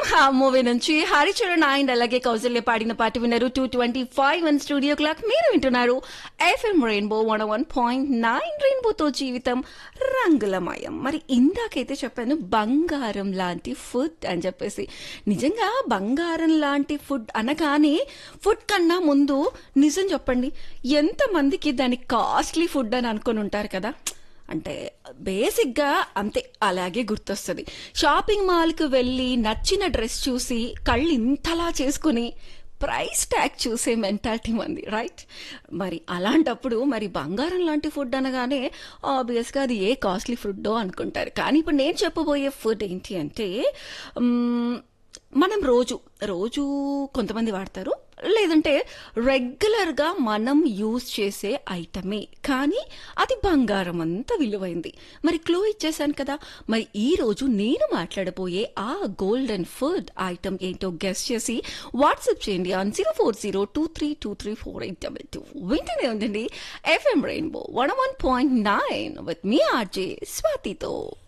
ఆ మూవీ నుంచి హరిచరణ్ అండ్ అలాగే కౌశల్య పాడిన పాట విన్నారు two twenty five one studio clock మీరు వింటున్నారు FM rainbow one one point nine రెయిన్బోతో జీవితం రంగులమయం మరి ఇందాకైతే చెప్పాను బంగారం లాంటి ఫుడ్ అని చెప్పేసి నిజంగా బంగారం లాంటి ఫుడ్ అనగానే ఫుడ్ కన్నా ముందు నిజం చెప్పండి ఎంతమందికి దాని కాస్ట్లీ ఫుడ్ అని అనుకొని ఉంటారు కదా అంటే బేసిక్గా అంతే అలాగే గుర్తొస్తుంది షాపింగ్ మాల్కి వెళ్ళి నచ్చిన డ్రెస్ చూసి కళ్ళు ఇంతలా చేసుకుని ప్రైస్ ట్యాగ్ చూసే మెంటాలిటీ మంది రైట్ మరి అలాంటప్పుడు మరి బంగారం లాంటి ఫుడ్ అనగానే ఆబ్వియస్గా అది ఏ కాస్ట్లీ ఫుడ్డో అనుకుంటారు కానీ ఇప్పుడు నేను చెప్పబోయే ఫుడ్ ఏంటి అంటే మ్మ్, మనం రోజు రోజు కొంతమంది వాడతారు లేదంటే రెగ్యులర్గా మనం యూజ్ చేసే ఐటమే కానీ అది బంగారం అంత విలువైంది మరి క్లూ ఇచ్చేసాను కదా మరి ఈ రోజు నేను మాట్లాడబోయే ఆ గోల్డెన్ ఫుడ్ ఐటమ్ ఏంటో గెస్ట్ చేసి వాట్సాప్ చేయండి on zero four zero two three two three four eight double two వింటూనే ఉందండి FM rainbow one one point nine with మీ ఆర్జే స్వాతితో